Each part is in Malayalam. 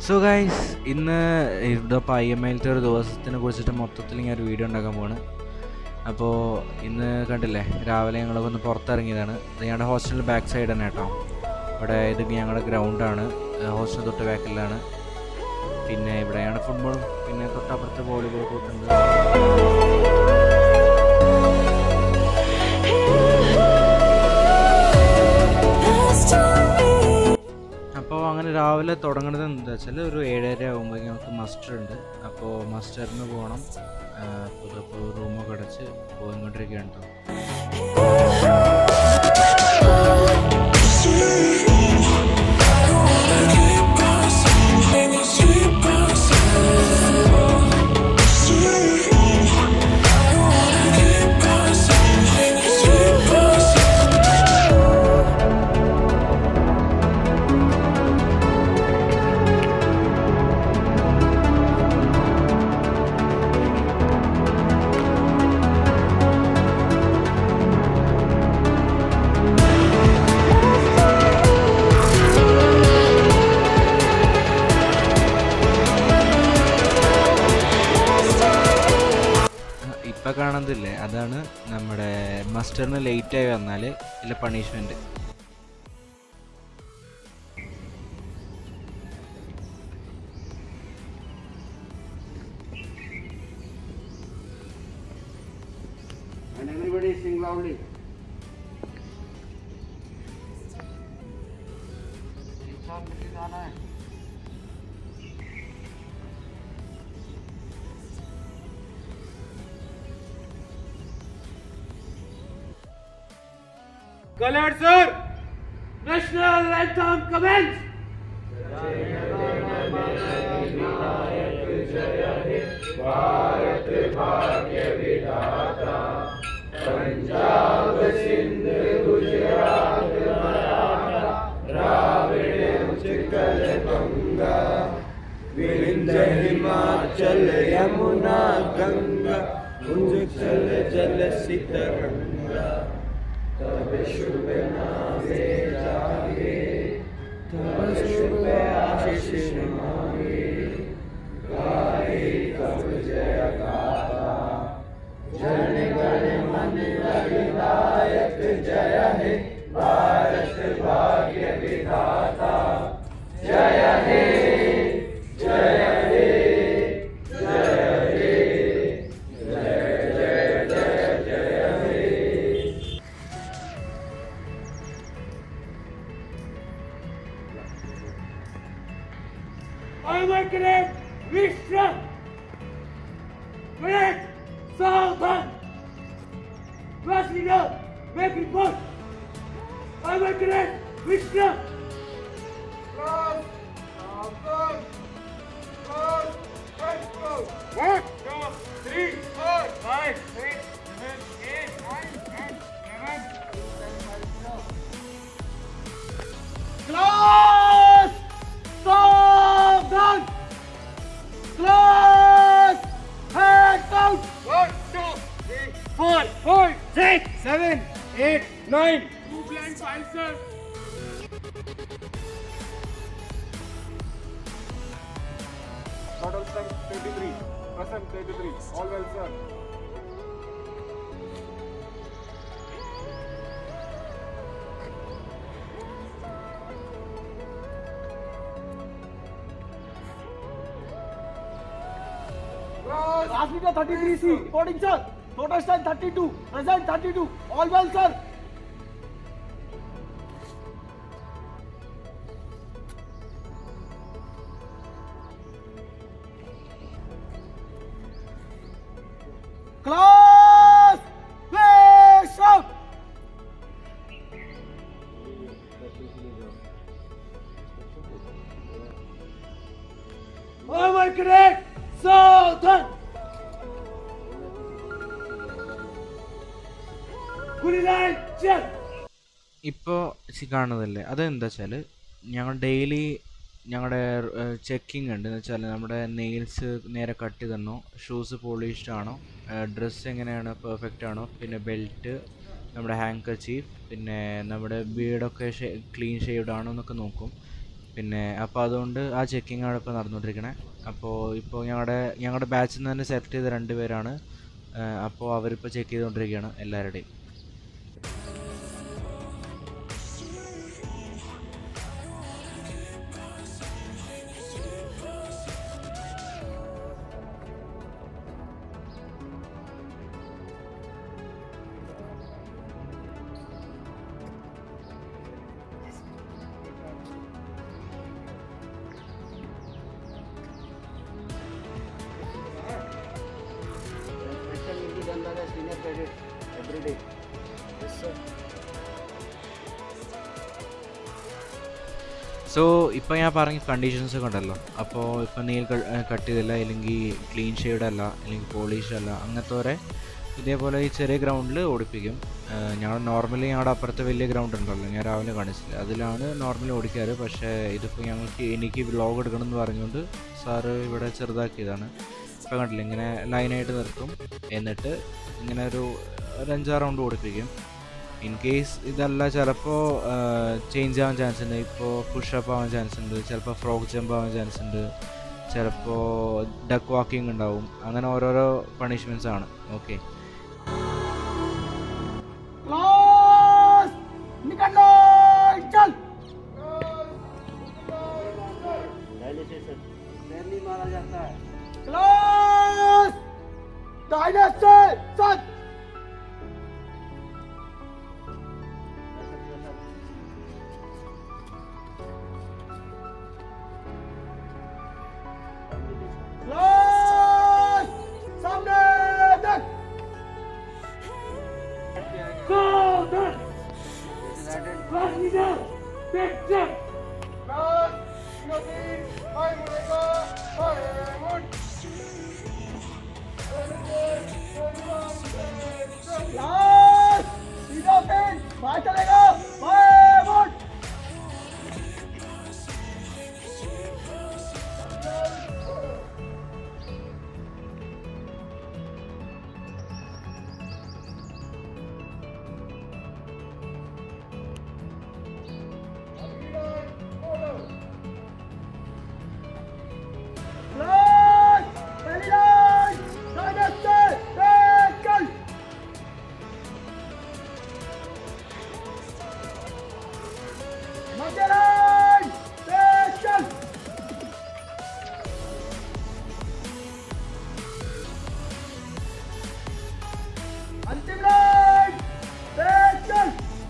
സോ ഗൈസ് ഇന്ന് ഇതപ്പോൾ ഐ എം ഐയിലത്തെ ഒരു ദിവസത്തിനെ കുറിച്ചിട്ട് മൊത്തത്തിൽ ഇങ്ങനെ ഒരു വീഡിയോ ഉണ്ടാക്കാൻ പോവാണ് അപ്പോൾ ഇന്ന് കണ്ടില്ലേ രാവിലെ ഞങ്ങളൊക്കെ ഒന്ന് പുറത്തിറങ്ങിയതാണ് ഇത് ഞങ്ങളുടെ ഹോസ്റ്റലിൻ്റെ ബാക്ക് സൈഡ് തന്നെ കേട്ടോ ഇവിടെ ഇത് ഞങ്ങളുടെ ഗ്രൗണ്ടാണ് ഹോസ്റ്റൽ തൊട്ട് ബാക്കിലാണ് പിന്നെ ഇവിടെയാണ് ഫുട്ബോളും പിന്നെ തൊട്ടപ്പുറത്ത് വോളിബോൾ കോട്ടുണ്ട് അപ്പോൾ അങ്ങനെ രാവിലെ തുടങ്ങുന്നത് എന്താ വെച്ചാൽ ഒരു ഏഴര ആകുമ്പോഴേക്കും നമുക്ക് മസ്റ്റർ ഉണ്ട് അപ്പോൾ മസ്റ്ററിന് പോകണം അപ്പോൾ ഇതിപ്പോൾ റൂമൊക്കെ അടച്ച് പോയിക്കൊണ്ടിരിക്കുകയാണ് കേട്ടോ ഇപ്പം കാണുന്നതില്ലേ അതാണ് നമ്മുടെ മസ്റ്ററിന് ലേറ്റായി വന്നാൽ ഇതിലെ punishment And everybody sing loudly. इंसान मुझे गाना है Colored sir, national anthem commence. Vindhya Himachal Yamuna Ganga उज्जल जल सितरंगा तब शुभ नामे जागे तब शुभ आशीष मांगे गाए कब जय गाथा जन गण मन अधिनायक जय हे भारत भाग्य विधाता जय हे जय हे जय हे जय जय जय जय हे I will create Vishnu. Create Southern. Class leader, make report. I will create Vishnu. Class Southern. Class Vishnu. One, two, three, four, five, six, seven, eight, nine, ten, eleven. Class Southern. Class head count. One, two, three, four, four, six, seven, eight, nine. Two blank files, sir. Total strength 33. Present 33. All well, sir. Class leader 33C. Reporting, sir. Total strength 32. Present 32. All well, sir. Class, face out. I will create Southern. Kulilanchal. ഇപ്പോൾ കാണുന്നതല്ലേ അതെന്താ വെച്ചാൽ ഞങ്ങൾ ഡെയിലി ഞങ്ങളുടെ ചെക്കിംഗ് ഉണ്ട് എന്ന് വെച്ചാൽ നമ്മുടെ നെയിൽസ് നേരെ കട്ട് ചെയ്തണോ ഷൂസ് പോളിഷ്ഡ് ആണോ ഡ്രസ്സ് എങ്ങനെയാണ് പെർഫെക്റ്റ് ആണോ പിന്നെ ബെൽറ്റ് നമ്മുടെ ഹാങ്കർ ചീഫ് പിന്നെ നമ്മുടെ ബീഡൊക്കെ ക്ലീൻ ഷെയ്ഡ് ആണോ എന്നൊക്കെ നോക്കും പിന്നെ അപ്പോൾ അതുകൊണ്ട് ആ ചെക്കിംഗ് ആണ് ഇപ്പോൾ നടന്നുകൊണ്ടിരിക്കണേ അപ്പോൾ ഇപ്പോൾ ഞങ്ങളുടെ ഞങ്ങളുടെ ബാച്ചിൽ നിന്ന് തന്നെ സെലക്ട് ചെയ്ത രണ്ട് പേരാണ് അപ്പോൾ അവരിപ്പോൾ ചെക്ക് ചെയ്തുകൊണ്ടിരിക്കുകയാണ് എല്ലാവരുടെയും Special will be done by the senior cadet every day. Yes, sir. So ഇപ്പോൾ ഞാൻ പറഞ്ഞ കണ്ടീഷൻസ് ഒക്കെ ഉണ്ടല്ലോ അപ്പോൾ ഇപ്പോൾ നെയിൽ കട്ട് ചെയ്തില്ല അല്ലെങ്കിൽ ക്ലീൻ ഷെയ്ഡ് അല്ല അല്ലെങ്കിൽ പോളിഷ് അല്ല അങ്ങനത്തെ വരെ ഇതേപോലെ ഈ ചെറിയ ഗ്രൗണ്ടിൽ ഓടിപ്പിക്കും ഞങ്ങൾ നോർമലി ഞങ്ങളുടെ അപ്പുറത്തെ വലിയ ഗ്രൗണ്ട് ഉണ്ടല്ലോ ഞാൻ രാവിലെ കാണിച്ചില്ല അതിലാണ് നോർമലി ഓടിക്കാറ് പക്ഷേ ഇതിപ്പോൾ ഞങ്ങൾക്ക് എനിക്ക് വ്ലോഗ് എടുക്കണം എന്ന് പറഞ്ഞുകൊണ്ട് സാറ് ഇവിടെ ചെറുതാക്കിയതാണ് ഇപ്പോൾ കണ്ടില്ല ഇങ്ങനെ ലൈനായിട്ട് നിർത്തും എന്നിട്ട് ഇങ്ങനെ ഒരു ഒരു അഞ്ചാറ് റൗണ്ട് ഓടിപ്പിക്കും ഇൻ കേസ് ഇതല്ല ചിലപ്പോൾ ചേഞ്ച് ആവാൻ ചാൻസ് ഉണ്ട് ഇപ്പോൾ പുഷപ്പ് ആവാൻ ചാൻസ് ഉണ്ട് ചിലപ്പോൾ ഫ്രോക്ക് ജമ്പ് ആവാൻ ചാൻസ് ഉണ്ട് ചിലപ്പോൾ ഡക്ക് വാക്കിംഗ് ഉണ്ടാവും അങ്ങനെ ഓരോരോ പണിഷ്മെൻറ്റ്സ് ആണ് ഓക്കെ Class! निकलो चल पहले से सर पैर नहीं मारा जाता है क्लास दाहिने से सच क्लास सामने देख Go there! Class leader! Take check! Class, Yogi, Hi Monica, Hi Moon! Class सीधा पेन बाहर चलेगा बाय मोड क्लास पहली लाइन राजस्थान से टेकल मध्य लाइन टेकल अंतिम लाइन टेकल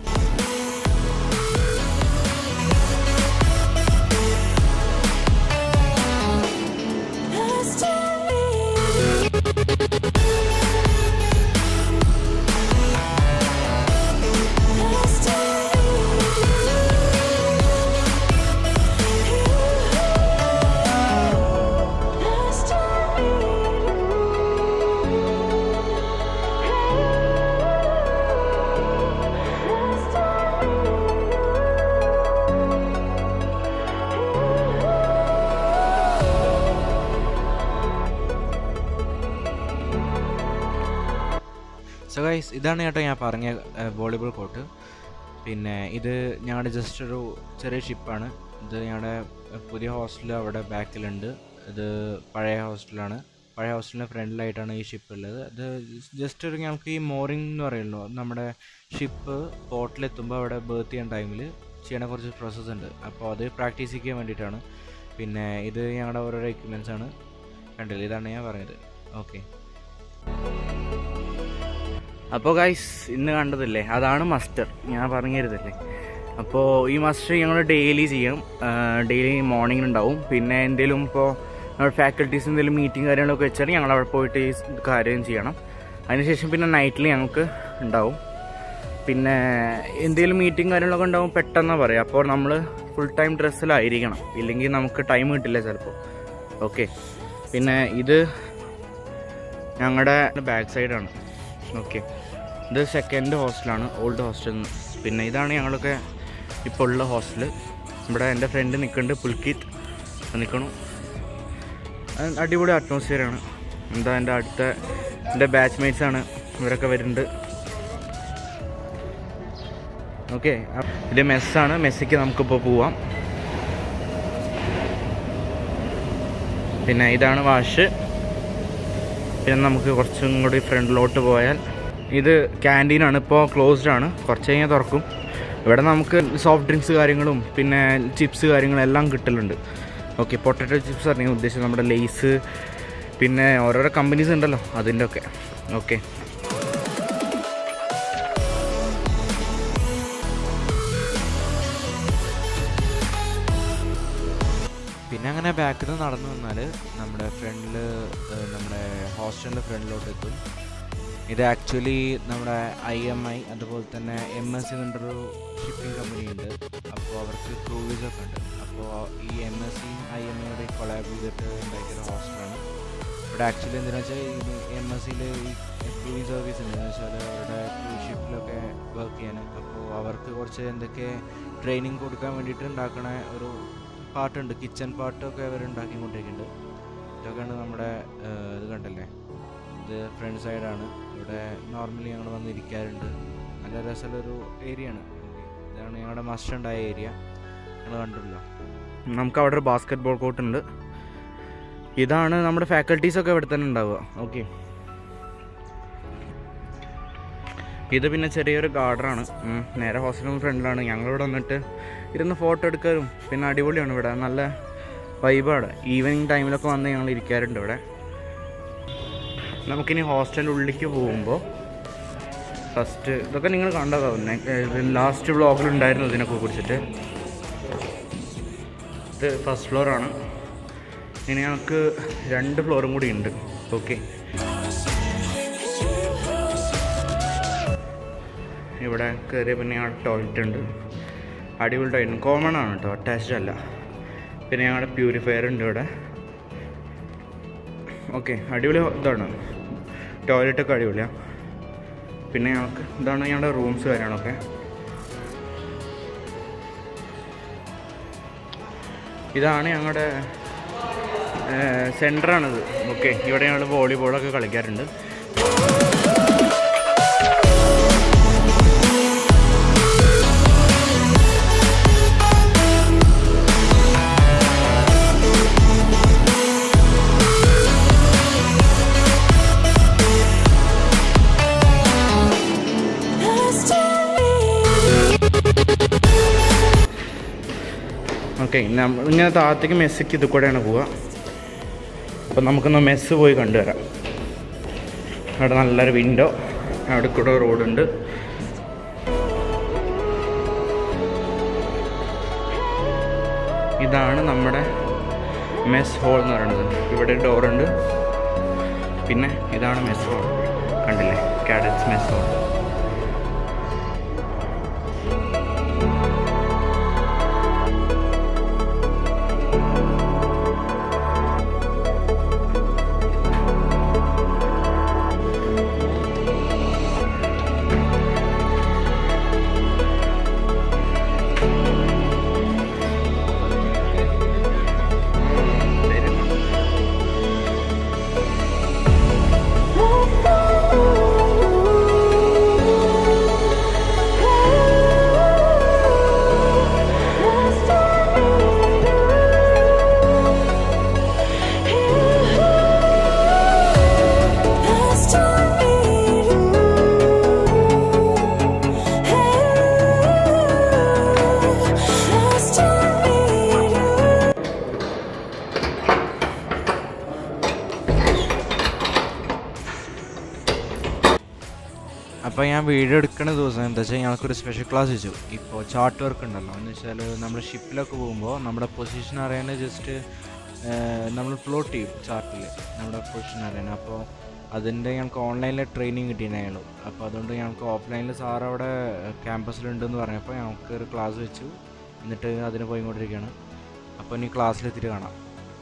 സോ ഗൈസ് ഇതാണ് കേട്ടോ ഞാൻ പറഞ്ഞ വോളിബോൾ കോർട്ട് പിന്നെ ഇത് ഞങ്ങളുടെ ജസ്റ്റ് ഒരു ചെറിയ ഷിപ്പാണ് ഇത് ഞങ്ങളുടെ പുതിയ ഹോസ്റ്റൽ അവിടെ ബാക്കിലുണ്ട് ഇത് പഴയ ഹോസ്റ്റലാണ് പഴയ ഹോസ്റ്റലിൻ്റെ ഫ്രണ്ടിലായിട്ടാണ് ഈ ഷിപ്പ് ഉള്ളത് ഇത് ജസ്റ്റ് ഒരു ഞങ്ങൾക്ക് ഈ മോറിംഗ് എന്ന് പറയുള്ളൂ നമ്മുടെ ഷിപ്പ് പോർട്ടിലെത്തുമ്പോൾ അവിടെ ബേർത്ത് ചെയ്യാൻ ടൈമിൽ ചെയ്യണ കുറച്ച് പ്രോസസ്സ് ഉണ്ട് അപ്പോൾ അത് പ്രാക്ടീസ് ചെയ്യാൻ വേണ്ടിയിട്ടാണ് പിന്നെ ഇത് ഞങ്ങളുടെ ഓരോരോ എക്യുപ്മെൻറ്റ്സ് ആണ് കണ്ടില്ല ഇതാണ് ഞാൻ പറഞ്ഞത് ഓക്കെ അപ്പോൾ ഗൈസ് ഇന്ന് കണ്ടതില്ലേ അതാണ് മസ്റ്റർ ഞാൻ പറഞ്ഞിരുന്നില്ലേ അപ്പോൾ ഈ മസ്റ്റർ ഞങ്ങൾ ഡെയിലി ചെയ്യും ഡെയിലി മോർണിംഗ് ഉണ്ടാവും പിന്നെ എന്തെങ്കിലും ഇപ്പോൾ നമ്മുടെ ഫാക്കൽറ്റീസ് എന്തെങ്കിലും മീറ്റിംഗ് കാര്യങ്ങളൊക്കെ വെച്ചാൽ ഞങ്ങൾ അവിടെ പോയിട്ട് ഈ കാര്യം ചെയ്യണം അതിനുശേഷം പിന്നെ നൈറ്റിൽ ഞങ്ങൾക്ക് ഉണ്ടാവും പിന്നെ എന്തെങ്കിലും മീറ്റിംഗ് കാര്യങ്ങളൊക്കെ ഉണ്ടാവും പെട്ടെന്ന് പറയാം അപ്പോൾ നമ്മൾ ഫുൾ ടൈം ഡ്രസ്സിലായിരിക്കണം ഇല്ലെങ്കിൽ നമുക്ക് ടൈം കിട്ടില്ല ചിലപ്പോൾ ഓക്കെ പിന്നെ ഇത് ഞങ്ങളുടെ ബാക്ക് സൈഡാണ് ഓക്കെ ഇത് സെക്കൻഡ് ഹോസ്റ്റലാണ് ഓൾഡ് ഹോസ്റ്റൽ പിന്നെ ഇതാണ് ഞങ്ങളൊക്കെ ഇപ്പോൾ ഉള്ള ഹോസ്റ്റൽ ഇവിടെ എൻ്റെ ഫ്രണ്ട് നിൽക്കുന്നുണ്ട് പുൽക്കിത്ത് നിൽക്കണു അത് അടിപൊളി അറ്റ്മോസ്ഫിയറാണ് എന്താ എൻ്റെ അടുത്ത എൻ്റെ ബാച്ച്മേറ്റ്സ് ആണ് ഇവരൊക്കെ വരുന്നുണ്ട് ഓക്കെ ഇത് മെസ്സാണ് മെസ്സിക്ക് നമുക്കിപ്പോൾ പോവാം പിന്നെ ഇതാണ് വാഷ് പിന്നെ നമുക്ക് കുറച്ചും കൂടി ഫ്രണ്ടിലോട്ട് പോയാൽ ഇത് ക്യാൻറ്റീനാണ് ഇപ്പോൾ ക്ലോസ്ഡ് ആണ് കുറച്ച് കഴിഞ്ഞാൽ തുറക്കും ഇവിടെ നമുക്ക് സോഫ്റ്റ് ഡ്രിങ്ക്സ് കാര്യങ്ങളും പിന്നെ ചിപ്സ് കാര്യങ്ങളും എല്ലാം കിട്ടലുണ്ട് ഓക്കെ പൊട്ടറ്റോ ചിപ്സ് അറിയാൻ ഉദ്ദേശിച്ചത് നമ്മുടെ ലേസ് പിന്നെ ഓരോരോ കമ്പനീസ് ഉണ്ടല്ലോ അതിൻ്റെ ഒക്കെ ഓക്കെ പിന്നെ അങ്ങനെ ബാക്കിൽ നിന്ന് നടന്നു വന്നാൽ നമ്മുടെ ഫ്രണ്ടിൽ നമ്മുടെ ഹോസ്റ്റലിൻ്റെ ഫ്രണ്ടിലോട്ട് എത്തും ഇത് ആക്ച്വലി നമ്മുടെ ഐ എം ഐ അതുപോലെ തന്നെ എം എസ് സി എന്നൊരു ഷിപ്പിംഗ് കമ്പനി ഉണ്ട് അപ്പോൾ അവർക്ക് ക്രൂവീസ് ഒക്കെ ഉണ്ട് അപ്പോൾ ഈ എം എസ് സിയും ഐ എം ഐയുടെ കൊളാബ് ചെയ്തിട്ട് ഉണ്ടാക്കിയൊരു ഹോസ്റ്റലാണ് ഇവിടെ ആക്ച്വലി എന്തിനാ വെച്ചാൽ ഈ എം എസ് സിയിൽ ഈ ക്രൂയിങ് സർവീസ് ഉണ്ട് എന്ന് വെച്ചാൽ അവരുടെ ക്രൂസ് ഷിപ്പിലൊക്കെ വർക്ക് ചെയ്യാൻ അപ്പോൾ അവർക്ക് കുറച്ച് എന്തൊക്കെ ട്രെയിനിങ് കൊടുക്കാൻ വേണ്ടിയിട്ട് ഉണ്ടാക്കണ ഒരു പാട്ടുണ്ട് കിച്ചൺ പാട്ടൊക്കെ അവർ ഉണ്ടാക്കിക്കൊണ്ടിരിക്കുന്നുണ്ട് ഇതൊക്കെയാണ് നമ്മുടെ ഏഹ്, ഇത് കണ്ടല്ലേ ഇത് ഫ്രണ്ട് സൈഡാണ് ഇവിടെ നോർമലി ഞങ്ങൾ വന്നിരിക്കാറുണ്ട് നല്ല രസമുള്ളൊരു ഏരിയ ആണ് ഇതാണ് ഞങ്ങളുടെ മസ്റ്റ് ഉണ്ടായ ഏരിയ നിങ്ങൾ കണ്ടല്ലോ നമുക്ക് അവിടെ ഒരു ബാസ്കറ്റ് ബോൾ കോർട്ട് ഉണ്ട് ഇതാണ് നമ്മുടെ ഫാക്കൽറ്റീസൊക്കെ ഇവിടെ തന്നെ ഉണ്ടാവുക ഓക്കെ ഇത് പിന്നെ ചെറിയൊരു ഗാർഡനാണ് നേരെ ഹോസ്റ്റലിന് ഫ്രണ്ടിലാണ് ഞങ്ങളിവിടെ വന്നിട്ട് ഇരുന്ന് ഫോട്ടോ എടുക്കാനും പിന്നെ അടിപൊളിയാണ് ഇവിടെ നല്ല വൈബാണ് ഈവനിങ് ടൈമിലൊക്കെ വന്ന് ഞങ്ങൾ ഇരിക്കാറുണ്ട് ഇവിടെ നമുക്കിനി ഹോസ്റ്റലിൻ്റെ ഉള്ളിലേക്ക് പോകുമ്പോൾ ഫസ്റ്റ് ഇതൊക്കെ നിങ്ങൾ കണ്ടതാവും ലാസ്റ്റ് വ്ളോഗിലുണ്ടായിരുന്നു ഇതിനൊക്കെ കുറിച്ചിട്ട് ഇത് ഫസ്റ്റ് ഫ്ലോറാണ് ഇനി ഞങ്ങൾക്ക് രണ്ട് ഫ്ലോറും കൂടി ഉണ്ട് ഓക്കെ ഇവിടെ കയറിയ പിന്നെ ഞങ്ങളുടെ ടോയ്ലറ്റ് ഉണ്ട് അടിപൊളി ടോയ്ലറ്റ് കോമൺ ആണ് കേട്ടോ അറ്റാച്ച്ഡ് അല്ല പിന്നെ ഞങ്ങളുടെ പ്യൂരിഫയർ ഉണ്ട് ഇവിടെ ഓക്കെ അടിപൊളി ഇതാണ് ടോയ്ലറ്റൊക്കെ അടിപൊളിയാണ് പിന്നെ ഞങ്ങൾക്ക് ഇതാണ് ഞങ്ങളുടെ റൂംസ് കാര്യങ്ങളൊക്കെ ഇതാണ് ഞങ്ങളുടെ സെൻറ്ററാണിത് ഓക്കെ ഇവിടെ ഞങ്ങൾ വോളിബോളൊക്കെ കളിക്കാറുണ്ട് ഓക്കെ ഇങ്ങനെ താഴത്തേക്ക് മെസ്സിക്ക് ഇത് കൂടെയാണ് പോവുക അപ്പം നമുക്കൊന്ന് മെസ്സ് പോയി കണ്ടുവരാം അവിടെ നല്ലൊരു വിൻഡോ അവിടെ കൂടെ റോഡുണ്ട് ഇതാണ് നമ്മുടെ മെസ് ഹോൾ എന്ന് പറയുന്നത് ഇവിടെ ഡോറുണ്ട് പിന്നെ ഇതാണ് മെസ് ഹോൾ കണ്ടില്ലേ കാഡറ്റ്സ് മെസ് ഹോൾ അപ്പോൾ ഞാൻ വീഡിയോ എടുക്കുന്ന ദിവസം എന്താ വെച്ചാൽ ഞങ്ങൾക്കൊരു സ്പെഷ്യൽ ക്ലാസ് വെച്ചു ഇപ്പോൾ ചാർട്ട് വർക്ക് ഉണ്ടല്ലോ എന്ന് വെച്ചാൽ നമ്മൾ ഷിപ്പിലൊക്കെ പോകുമ്പോൾ നമ്മുടെ പൊസിഷൻ അറിയാൻ ജസ്റ്റ് നമ്മൾ പ്ലോട്ട് ചെയ്യും ചാർട്ടിൽ നമ്മുടെ പൊസിഷൻ അറിയാൻ അപ്പോൾ അതിൻ്റെ ഞങ്ങൾക്ക് ഓൺലൈനിൽ ട്രെയിനിങ് കിട്ടിയിട്ടുണ്ടായുള്ളൂ അപ്പോൾ അതുകൊണ്ട് ഞങ്ങൾക്ക് ഓഫ്ലൈനിൽ സാർ അവിടെ ക്യാമ്പസിലുണ്ടെന്ന് പറഞ്ഞപ്പോൾ ഞങ്ങൾക്ക് ഒരു ക്ലാസ് വെച്ചു എന്നിട്ട് അതിന് പോയിക്കൊണ്ടിരിക്കുകയാണ് അപ്പോൾ ഇനി ക്ലാസ്സിലെത്തിയിട്ട് കാണാം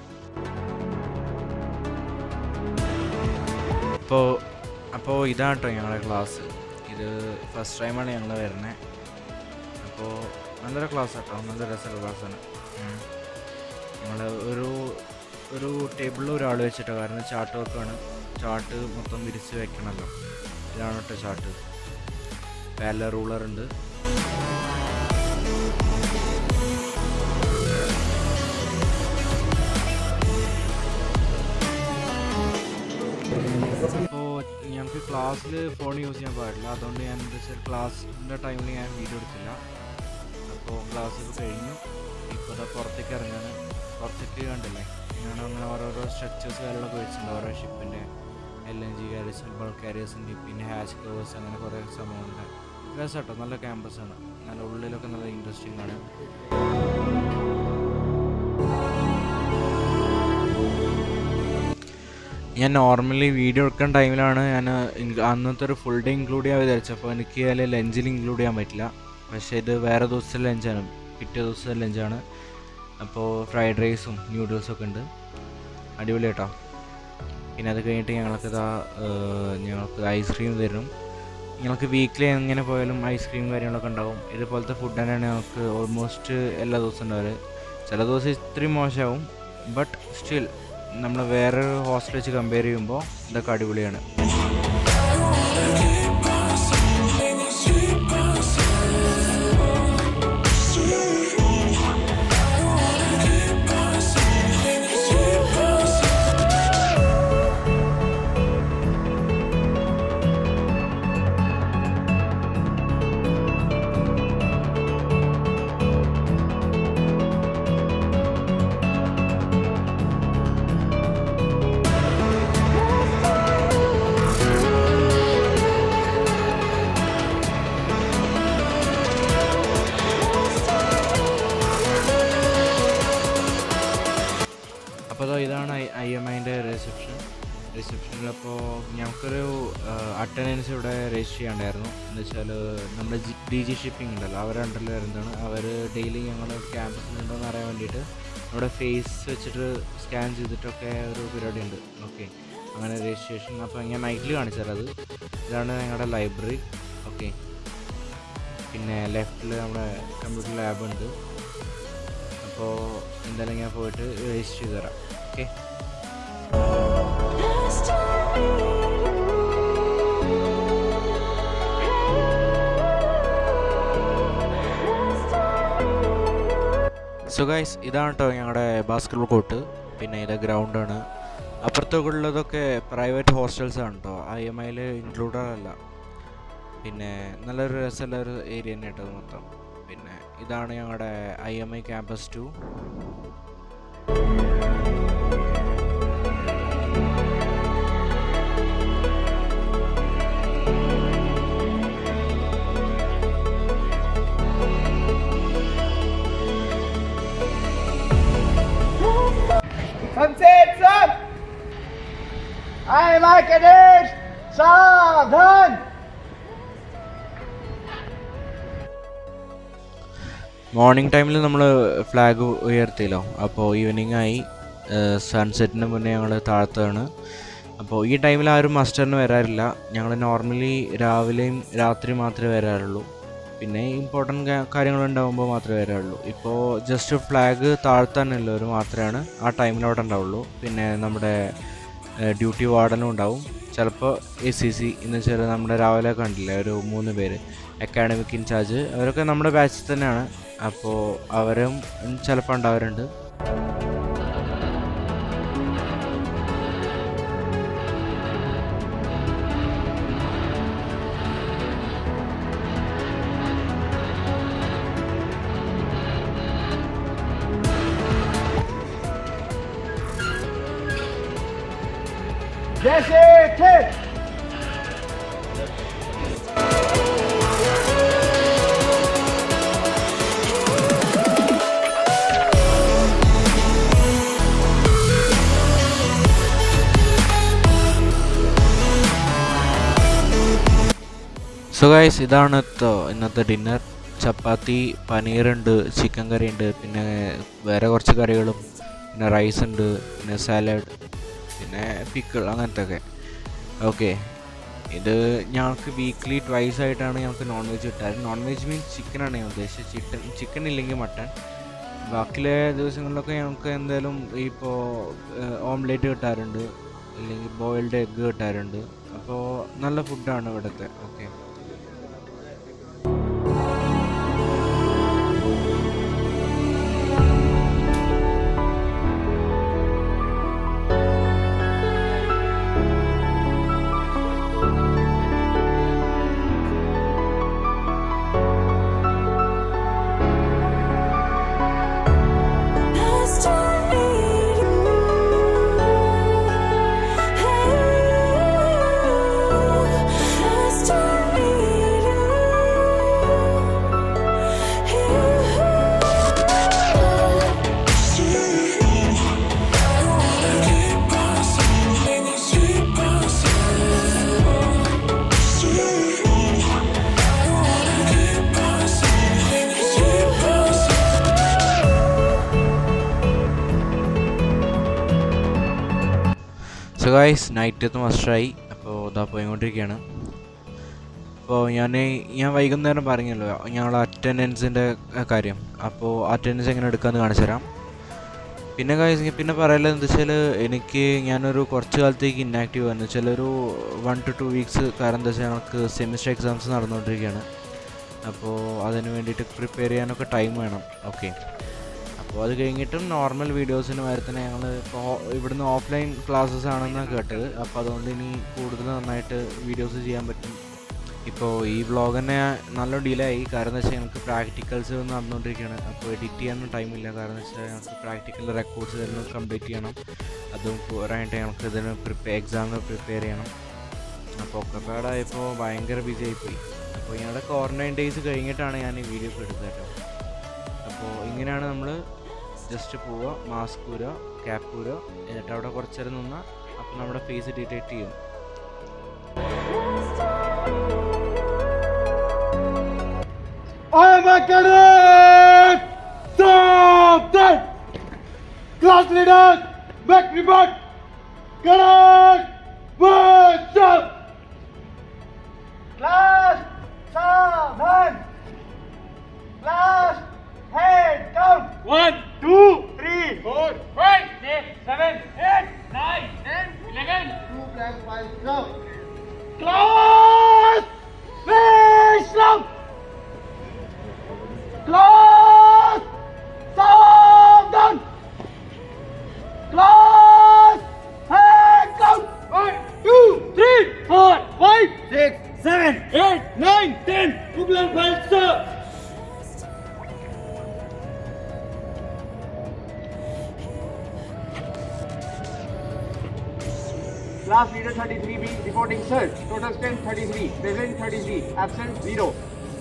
അപ്പോൾ അപ്പോൾ ഇതാണ് കേട്ടോ ഞങ്ങളുടെ ക്ലാസ് ഇത് ഫസ്റ്റ് ടൈമാണ് ഞങ്ങൾ വരുന്നത് അപ്പോൾ നല്ലൊരു ക്ലാസ് കേട്ടോ നല്ല രസമുള്ള ക്ലാസ്സാണ് ഞങ്ങൾ ഒരു ഒരു ടേബിളിൽ ഒരാൾ വെച്ചിട്ടോ കാരണം ചാർട്ട് വർക്കാണ് ചാർട്ട് മൊത്തം വിരിച്ച് വെക്കണമല്ലോ ഇതാണ് കേട്ടോ ചാർട്ട് പാല റൂളർ ഉണ്ട് ക്ലാസ്സിൽ ഫോൺ യൂസ് ചെയ്യാൻ പാടില്ല അതുകൊണ്ട് ഞാൻ എന്താ വെച്ചാൽ ക്ലാസ്സിൻ്റെ ടൈമിൽ ഞാൻ വീഡിയോ എടുത്തില്ല അപ്പോൾ ക്ലാസ്സൊക്കെ കഴിഞ്ഞു ഇപ്പോൾ ഇതാ പുറത്തേക്ക് ഇറങ്ങാണ് പുറത്തേക്ക് കണ്ടില്ലേ ഞാൻ അങ്ങനെ ഓരോരോ സ്ട്രക്ചേഴ്സ് കാര്യങ്ങളൊക്കെ വെച്ചിട്ടുണ്ട് ഓരോ ഷിപ്പിൻ്റെ L N G carriers bulk കാരിയേഴ്സിൻ്റെ പിന്നെ ഹാച്ച് കവേഴ്സ് അങ്ങനെ കുറേ സംഭവമുണ്ട് രസമാട്ടോ നല്ല ക്യാമ്പസാണ് നല്ല ഉള്ളിലൊക്കെ നല്ല ഇൻട്രസ്റ്റിംഗ് ആണ് ഞാൻ നോർമലി വീഡിയോ എടുക്കുന്ന ടൈമിലാണ് ഞാൻ ഇൻ- അന്നത്തെ ഒരു ഫുൾ ഡേ ഇൻക്ലൂഡ് ചെയ്യാൻ വിചാരിച്ചപ്പോൾ എനിക്ക് അതിൽ ലഞ്ചിൽ ഇൻക്ലൂഡ് ചെയ്യാൻ പറ്റില്ല പക്ഷേ ഇത് വേറെ ദിവസത്തെ ലഞ്ചാണ് പിറ്റേ ദിവസത്തെ ലഞ്ചാണ് അപ്പോൾ ഫ്രൈഡ് റൈസും ന്യൂഡിൽസും ഒക്കെ ഉണ്ട് അടിപൊളി കേട്ടോ പിന്നെ അത് കഴിഞ്ഞിട്ട് ഞങ്ങൾക്ക് ഇതാ ഏഹ്, ഞങ്ങൾക്ക് ഐസ്ക്രീം തരും ഞങ്ങൾക്ക് വീക്കിലി എങ്ങനെ പോയാലും ഐസ്ക്രീം കാര്യങ്ങളൊക്കെ ഉണ്ടാവും ഇതുപോലത്തെ ഫുഡ് തന്നെയാണ് ഞങ്ങൾക്ക് ഓൾമോസ്റ്റ് എല്ലാ ദിവസവും ഉണ്ടാവുക ചില ദിവസം ഇത്രയും മോശമാവും ബട്ട് സ്റ്റിൽ നമ്മൾ വേറെ ഹോസ്റ്റൽ വെച്ച് കമ്പയർ ചെയ്യുമ്പോൾ ഇതൊക്കെ അടിപൊളിയാണ് അപ്പോൾ ദാ ഇതാണ് ഐ ഐ എം ഐൻ്റെ റിസപ്ഷൻ റിസപ്ഷനിലപ്പോൾ ഞങ്ങൾക്കൊരു അറ്റൻഡൻസ് ഇവിടെ രജിസ്റ്റർ ചെയ്യാണ്ടായിരുന്നു എന്ന് വെച്ചാൽ നമ്മുടെ ജി ഡി ജി ഷിപ്പിംഗ് ഉണ്ടല്ലോ അവരുടെ അണ്ടറിൽ വരുന്നതാണ് അവർ ഡെയിലി ഞങ്ങളുടെ ക്യാമ്പസിലുണ്ടോ എന്ന് അറിയാൻ വേണ്ടിയിട്ട് നമ്മുടെ ഫേസ് വെച്ചിട്ട് സ്കാൻ ചെയ്തിട്ടൊക്കെ ഒരു പരിപാടി ഉണ്ട് ഓക്കെ അങ്ങനെ രജിസ്ട്രേഷൻ അപ്പോൾ ഞാൻ നൈറ്റിൽ കാണിച്ചുതരാം അത് ഇതാണ് ഞങ്ങളുടെ ലൈബ്രറി ഓക്കെ പിന്നെ ലെഫ്റ്റിൽ നമ്മുടെ കമ്പ്യൂട്ടർ ലാബ് ഉണ്ട് അപ്പോൾ എന്തായാലും ഞാൻ പോയിട്ട് രജിസ്റ്റർ ചെയ്ത് തരാം ഓക്കെ സോ ഗൈസ് ഇതാണ് കേട്ടോ ഞങ്ങളുടെ ബാസ്കറ്റ്ബോൾ കോർട്ട് പിന്നെ ഇത് ഗ്രൗണ്ടാണ് അപ്പുറത്തൊക്കെ ഉള്ളതൊക്കെ പ്രൈവറ്റ് ഹോസ്റ്റൽസ് ആണ് കേട്ടോ ഐ എം ഐയിൽ ഇൻക്ലൂഡഡ് അല്ല പിന്നെ നല്ലൊരു രസമുള്ള ഒരു ഏരിയ തന്നെ കേട്ടോ ഇത് മൊത്തം പിന്നെ ഇതാണ് ഞങ്ങളുടെ I M I campus to Sunset, sun! I am Akadesh! Sadhan! Morning ടൈമിൽ നമ്മൾ ഫ്ലാഗ് ഉയർത്തിയല്ലോ അപ്പോൾ ഈവനിങ് ആയി സൺസെറ്റിന് മുന്നേ ഞങ്ങൾ താഴ്ത്താണ് അപ്പോൾ ഈ ടൈമിൽ ആരും മസ്റ്ററിന് വരാറില്ല ഞങ്ങൾ നോർമലി രാവിലെയും രാത്രി മാത്രമേ വരാറുള്ളൂ പിന്നെ ഇമ്പോർട്ടൻറ്റ് കാര്യങ്ങൾ ഉണ്ടാകുമ്പോൾ മാത്രമേ വരാറുള്ളൂ ഇപ്പോൾ ജസ്റ്റ് ഫ്ലാഗ് താഴ്ത്താനുള്ളവർ മാത്രമാണ് ആ ടൈമിൽ അവിടെ ഉണ്ടാവുള്ളൂ പിന്നെ നമ്മുടെ ഡ്യൂട്ടി വാർഡനും ഉണ്ടാവും ചിലപ്പോൾ എ സി സി എന്ന് വെച്ചാൽ നമ്മുടെ രാവിലെ കണ്ടില്ലേ ഒരു മൂന്ന് പേര് അക്കാഡമിക് ഇൻചാർജ് അവരൊക്കെ നമ്മുടെ ബാച്ചിൽ തന്നെയാണ് അപ്പോൾ അവരും ചിലപ്പോൾ ഉണ്ടാവാറുണ്ട് Jesse, kick! സോ ഗൈസ് ഇതാണ് ട്ടോ ഇന്നത്തെ ഡിന്നർ ചപ്പാത്തി പനീറുണ്ട് ചിക്കൻ കറി ഉണ്ട് പിന്നെ വേറെ കുറച്ച് കറികളും പിന്നെ റൈസ് ഉണ്ട് പിന്നെ സാലഡ് പിന്നെ പിക്കിൾ അങ്ങനത്തെ ഒക്കെ ഓക്കെ ഇത് ഞങ്ങൾക്ക് വീക്ക്ലി ട്വൈസ് ആയിട്ടാണ് ഞങ്ങൾക്ക് നോൺ വെജ് കിട്ടാറ് നോൺ വെജ് മീൻസ് ചിക്കനാണ് ഞാൻ ഉദ്ദേശിച്ചത് ചിക്കൻ ചിക്കൻ ഇല്ലെങ്കിൽ മട്ടൺ ബാക്കിലെ ദിവസങ്ങളിലൊക്കെ ഞങ്ങൾക്ക് എന്തായാലും ഇപ്പോൾ ഓംലേറ്റ് കിട്ടാറുണ്ട് അല്ലെങ്കിൽ ബോയിൽഡ് എഗ്ഗ് കിട്ടാറുണ്ട് അപ്പോൾ നല്ല ഫുഡാണ് ഇവിടുത്തെ ഓക്കെ സോ ഗൈസ് നൈറ്റ് മസ്റ്റായി അപ്പോൾ ഇതാ പോയിക്കൊണ്ടിരിക്കുകയാണ് അപ്പോൾ ഞാൻ ഞാൻ വൈകുന്നേരം പറഞ്ഞല്ലോ ഞങ്ങൾ അറ്റൻഡൻസിൻ്റെ കാര്യം അപ്പോൾ അറ്റൻഡൻസ് എങ്ങനെ എടുക്കാമെന്ന് കാണിച്ചു തരാം പിന്നെ കാര്യം പിന്നെ പറയാനുള്ളത് എന്താ വെച്ചാൽ എനിക്ക് ഞാനൊരു കുറച്ച് കാലത്തേക്ക് ഇന്നാക്റ്റീവ് ആയിരുന്നു വെച്ചാൽ ഒരു വൺ ടു ടു വീക്സ് കാരണം എന്താ വെച്ചാൽ ഞങ്ങൾക്ക് സെമിസ്റ്റർ എക്സാംസ് നടന്നുകൊണ്ടിരിക്കുകയാണ് അപ്പോൾ അതിന് വേണ്ടിയിട്ട് പ്രിപ്പയർ ചെയ്യാനൊക്കെ ടൈം വേണം ഓക്കെ അപ്പോൾ അത് കഴിഞ്ഞിട്ടും നോർമൽ വീഡിയോസിന് വരെ തന്നെ ഞങ്ങൾ ഇപ്പോൾ ഇവിടുന്ന് ഓഫ്ലൈൻ ക്ലാസ്സസ് ആണെന്നാണ് കേട്ടത് അപ്പോൾ അതുകൊണ്ട് ഇനി കൂടുതൽ നന്നായിട്ട് വീഡിയോസ് ചെയ്യാൻ പറ്റും ഇപ്പോൾ ഈ വ്ളോഗ് തന്നെ നല്ല ഡിലേ ആയി കാരണം എന്താ വെച്ചാൽ ഞങ്ങൾക്ക് പ്രാക്ടിക്കൽസ് നടന്നുകൊണ്ടിരിക്കുകയാണ് അപ്പോൾ എഡിറ്റ് ചെയ്യാനൊന്നും ടൈമില്ല കാരണം എന്ന് വെച്ചാൽ ഞങ്ങൾക്ക് പ്രാക്ടിക്കൽ റെക്കോർഡ്സ് എല്ലാം കംപ്ലീറ്റ് ചെയ്യണം അതും പോരായിട്ട് ഞങ്ങൾക്ക് ഇതിന് പ്രിപ്പയർ എക്സാമിന് പ്രിപ്പയർ ചെയ്യണം അപ്പോൾ ഒക്കെപ്പാടായപ്പോൾ ഭയങ്കര ബിസി ആയിപ്പോയി അപ്പോൾ ഞങ്ങളുടെ ക്വാറൻറ്റൈൻ ഡേയ്സ് കഴിഞ്ഞിട്ടാണ് ഞാൻ ഈ വീഡിയോ ഒക്കെ എടുത്തത് കേട്ടോ അപ്പോൾ ഇങ്ങനെയാണ് നമ്മൾ ജസ്റ്റ് പോവുക മാസ്ക് ഊരുക ക്യാപ്പ് ഊരുക എന്നിട്ട് അവിടെ കുറച്ച് നേരം നിന്നാൽ അപ്പോൾ നമ്മുടെ ഫേസ് ഡിറ്റക്റ്റ് ചെയ്യും I am a cadet! Stop that! Class leaders, back report! Cadet! What's up? Class, seven! Class, head count! One, two, three, four, five, six, seven, eight, nine, ten, eleven. Two blank files now. Class, face up! Class! Savan! Class! Hand count! One, two, three, four, five, six, seven, eight, nine, ten. Two blank files, sir. Class leader 33B reporting sir. Total strength 33. Present 33. Absent 0.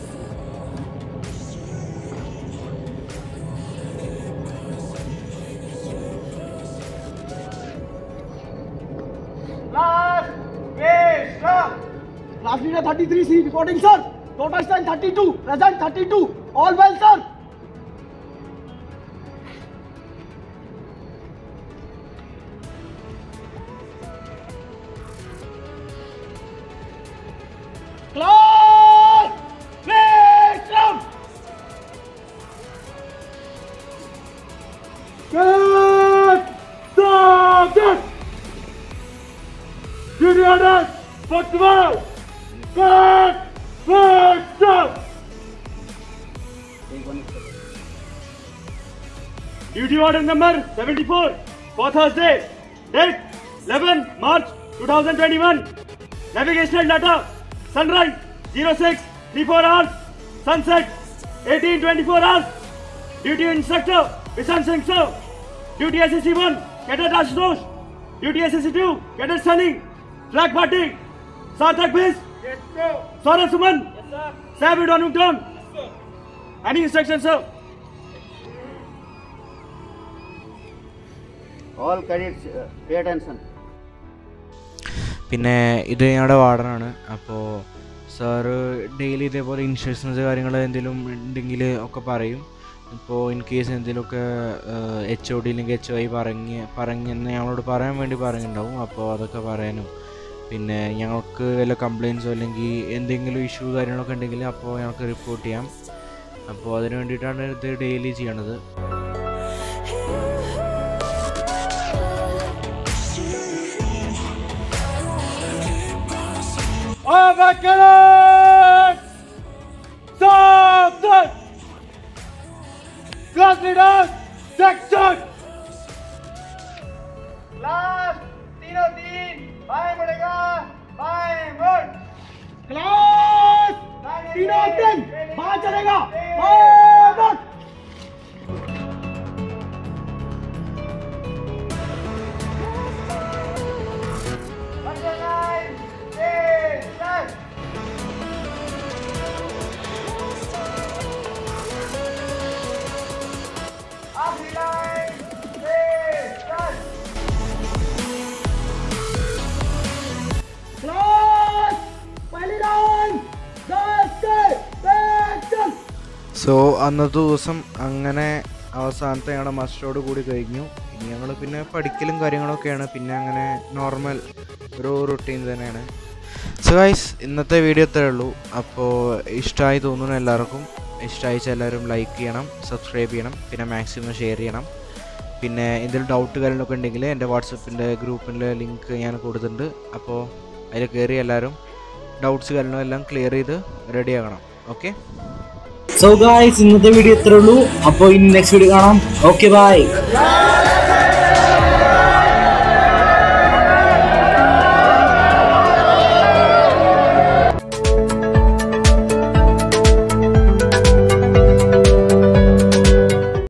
Class, base up. Class leader 33C reporting, sir. Total strength 32. Present 32. All well, sir. Class, base up. Good. Stop it. Duty orders for tomorrow. Good. First up. Take one step. Duty order number 74 for Thursday. Date 11 March 2021. Navigational data. Sunrise 06 34 hours. Sunset 18 24 hours. Duty instructor Vishan Singh sir. Duty SSC 1 Cadet Ashutosh. Duty SSC 2 Cadet Sunny. Flag party. Sarthak Bis. Yes sir. Saurabh Suman. Yes sir. Sabri Donington. Yes sir. Any instructions sir? All cadets, uh, pay attention. പിന്നെ ഇത് ഞങ്ങളുടെ വാർഡനാണ് അപ്പോൾ സാറ് ഡെയിലി ഇതേപോലെ ഇൻസ്ട്രക്ഷൻസ് കാര്യങ്ങൾ എന്തെങ്കിലും ഉണ്ടെങ്കിൽ ഒക്കെ പറയും ഇപ്പോൾ ഇൻ കേസ് എന്തെങ്കിലുമൊക്കെ എച്ച് ഒ ഡി അല്ലെങ്കിൽ എച്ച് ഐ പറഞ്ഞ് പറഞ്ഞെന്ന് ഞങ്ങളോട് പറയാൻ വേണ്ടി പറയുന്നുണ്ടാവും അപ്പോൾ അതൊക്കെ പറയാനും പിന്നെ ഞങ്ങൾക്ക് വല്ല കംപ്ലയിൻസോ അല്ലെങ്കിൽ എന്തെങ്കിലും ഇഷ്യൂ കാര്യങ്ങളൊക്കെ ഉണ്ടെങ്കിൽ അപ്പോൾ ഞങ്ങൾക്ക് റിപ്പോർട്ട് ചെയ്യാം അപ്പോൾ അതിന് വേണ്ടിയിട്ടാണ് ഇത് ഡെയിലി ചെയ്യണത് Abacus! Something! Class leaders, section! Class तीनों तीन बाएं मुड़ेगा बाएं मुड़ क्लास तीनों तीन बाएं चलेगा बाएं मुड़ Number nine, eight, nine. आखिरी लाइन eight, nine. Class, पहली लाइन दस के सेक्शन സോ അന്നത്തെ ദിവസം അങ്ങനെ അവസാനത്തെ ഞങ്ങളുടെ മസ്റ്റോട് കൂടി കഴിഞ്ഞു ഞങ്ങൾ പിന്നെ പഠിക്കലും കാര്യങ്ങളൊക്കെയാണ് പിന്നെ അങ്ങനെ നോർമൽ ഒരു റുട്ടീൻ തന്നെയാണ് സോ ഗൈസ് ഇന്നത്തെ വീഡിയോ ഇത്രേ ഉള്ളൂ അപ്പോൾ ഇഷ്ടമായി തോന്നുന്നു എല്ലാവർക്കും ഇഷ്ടമായിച്ച എല്ലാവരും ലൈക്ക് ചെയ്യണം സബ്സ്ക്രൈബ് ചെയ്യണം പിന്നെ മാക്സിമം ഷെയർ ചെയ്യണം പിന്നെ എന്തെങ്കിലും ഡൗട്ട് കാര്യങ്ങളൊക്കെ ഉണ്ടെങ്കിൽ എൻ്റെ വാട്സപ്പിൻ്റെ ഗ്രൂപ്പിൻ്റെ ലിങ്ക് ഞാൻ കൊടുത്തിട്ടുണ്ട് അപ്പോൾ അതിൽ കയറി എല്ലാവരും ഡൗട്ട്സ് കാര്യങ്ങളും എല്ലാം ക്ലിയർ ചെയ്ത് റെഡി ആകണം ഓക്കെ സോ ഗായ്സ് ഇന്നത്തെ വീഡിയോ ഇത്രേ ഉള്ളൂ അപ്പോൾ ഇനി നെക്സ്റ്റ് വീഡിയോ കാണാം ഓക്കെ ബൈ